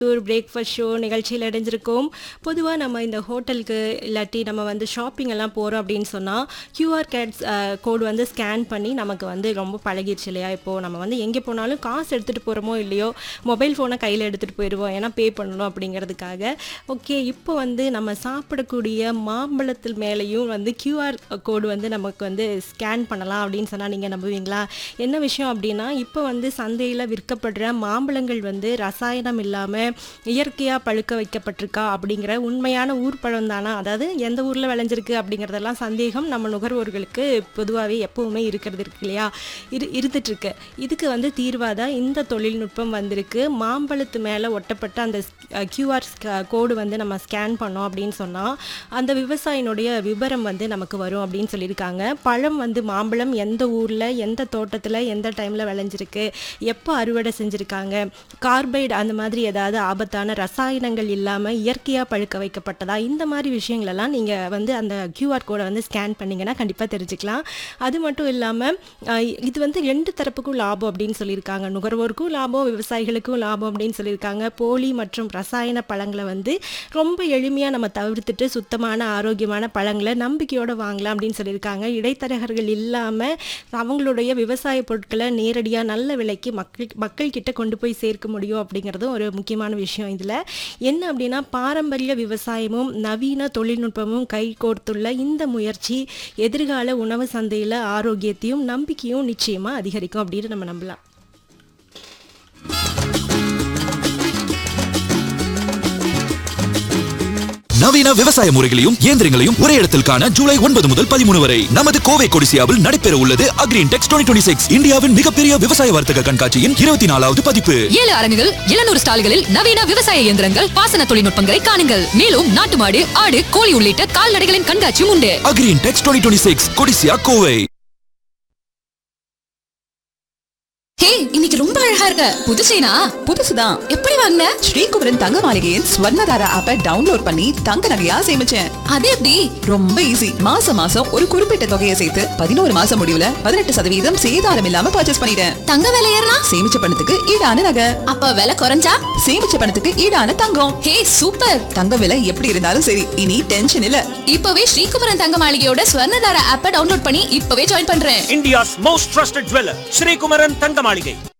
ஒரு breakfast show நிகழ்ச்சியில் இணைஞ்சிருக்கோம் பொதுவாக நம்ம இந்த ஹோட்டலுக்கு இல்லாட்டி நம்ம வந்து ஷாப்பிங் எல்லாம் போகிறோம் அப்படின்னு சொன்னால் கியூஆர் கேட்ஸ் கோடு வந்து ஸ்கேன் பண்ணி நமக்கு வந்து ரொம்ப பழகிடுச்சு இல்லையா இப்போது நம்ம வந்து எங்கே போனாலும் காசு எடுத்துகிட்டு போகிறோமோ இல்லையோ மொபைல் ஃபோனை கையில் எடுத்துகிட்டு போயிடுவோம் ஏன்னா பே பண்ணணும் அப்படிங்கிறதுக்காக ஓகே இப்போ வந்து நம்ம சாப்பிடக்கூடிய மாம்பழத்தில் மேலேயும் வந்து கியூஆர் கோடு வந்து நமக்கு வந்து ஸ்கேன் பண்ணலாம் அப்படின்னு சொன்னால் நீங்கள் நம்புவீங்களா என்ன விஷயம் அப்படின்னா இப்போ வந்து சந்தையில் விற்கப்படுற மாம்பழங்கள் வந்து ரசாயனம் இல்லாமல் இயற்கையாக பழுக்க வைக்கப்பட்டிருக்கா அப்படிங்கிற உண்மையான ஊர் பழம் தானா அதாவது எந்த ஊரில் விளைஞ்சிருக்கு அப்படிங்கிறதெல்லாம் சந்தேகம் நம்ம நுகர்வோர்களுக்கு பொதுவாகவே எப்பவுமே இருக்கிறது இருக்கு இல்லையா இரு இருந்துட்டுருக்கு இதுக்கு வந்து தீர்வாக தான் இந்த தொழில்நுட்பம் வந்திருக்கு மாம்பழத்து மேலே ஒட்டப்பட்ட அந்த கியூஆர் கோடு வந்து நம்ம ஸ்கேன் பண்ணோம் அப்படின்னு சொன்னால் அந்த விவசாயினுடைய விவரம் வந்து நமக்கு வரும் அப்படின்னு சொல்லியிருக்காங்க பழம் வந்து மாம்பழம் எந்த ஊரில் எந்த தோட்டத்தில் எந்த டைமில் விளைஞ்சிருக்கு எப்போ அறுவடை செஞ்சுருக்காங்க கார்பைடு அந்த மாதிரி ஏதாவது ஆபத்தான ரசாயனங்கள் இல்லாமல் இயற்கையாக பழுக்க வைக்கப்பட்டதா இந்த மாதிரி விஷயங்களெல்லாம் நீங்கள் வந்து அந்த கியூஆர் கோடை வந்து ஸ்கேன் பண்ணிங்கன்னா கண்டிப்பாக தெரிஞ்சுக்கலாம் அது மட்டும் இல்லாமல் இது வந்து ரெண்டு தரப்புக்கும் லாபம் அப்படின்னு சொல்லியிருக்காங்க நுகர்வோருக்கும் லாபம் விவசாயிகளுக்கும் லாபம் அப்படின்னு சொல்லியிருக்காங்க போலி மற்றும் ரசாயன பழங்களை வந்து ரொம்ப எளிமையாக நம்ம தவிர்த்துட்டு சுத்தமான ஆரோக்கியமான பழங்களை நம்பிக்கையோடு வாங்கலாம் அப்படின்னு சொல்லியிருக்காங்க இடைத்தரகர்கள் இல்லாமல் அவங்களுடைய விவசாய பொருட்களை நேரடியாக நல்ல விலைக்கு மக்கள் மக்கள்கிட்ட கொண்டு போய் சேர்க்க முடியும் அப்படிங்கிறதும் ஒரு முக்கியமான விஷயம் இதில் என்ன அப்படின்னா பாரம்பரிய விவசாயமும் நவீன தொழில்நுட்பமும் கை கோர்த்துள்ள இந்த முயற்சி எதிர்கால உணவு சந்தையில் ஆரோக்கியத்தையும் நம்பிக்கையும் நிச்சயமாக அதிகரிக்கும் அப்படின்னு நம்ம நம்பலாம் நவீன விவசாய முறைகளையும் இயந்திரங்களையும் ஒரே இடத்தில் காண ஜூலை ஒன்பது முதல் பதிமூணு வரை நமது கோவை கொடிசியாவில் நடைபெற உள்ளது அக்ரீன் டெக்ஸ் டுவெண்ட்டி சிக்ஸ் இந்தியாவின் மிகப்பெரிய விவசாய வர்த்தக கண்காட்சியின் இருபத்தி நாலாவது பதிப்பு ஏழு அரங்குகள் எழுநூறு ஸ்டால்களில் நவீன விவசாய இயந்திரங்கள் பாசன தொழில்நுட்பங்களை காணுங்கள் மேலும் நாட்டு மாடு ஆடு கோழி உள்ளிட்ட கால்நடைகளின் கண்காட்சியும் உண்டு Agri Intex twenty six Codissia Kovai hey இன்னைக்கு ரொம்ப அழகா இருக்க புது செயினா புதுசுதான் எப்படி வாங்கின ஸ்ரீகுமரன் தங்க மாளிகையின் ஸ்வர்ணதாரா ஆப்பை டவுன்லோட் பண்ணி தங்க நகையா சேமிச்சேன் அது எப்படி ரொம்ப ஈஸி மாசம் மாசம் ஒரு குறிப்பிட்ட தொகையை சேர்த்து பதினோரு மாசம் முடிவுல பதினெட்டு சதவீதம் சேதாரம் இல்லாம பர்ச்சேஸ் பண்ணிட்டேன் தங்க விலை ஏறினா சேமிச்ச பணத்துக்கு ஈடான நகை அப்ப விலை குறைஞ்சா சேமிச்ச பணத்துக்கு ஈடான தங்கம் ஹே சூப்பர் தங்க விலை எப்படி இருந்தாலும் சரி இனி டென்ஷன் இல்ல இப்பவே ஸ்ரீகுமரன் தங்க மாளிகையோட ஸ்வர்ணதார ஆப்பை டவுன்லோட் பண்ணி இப்பவே ஜாயின் பண்றேன் India's most trusted jeweler, Sri Kumaran Tangamalige.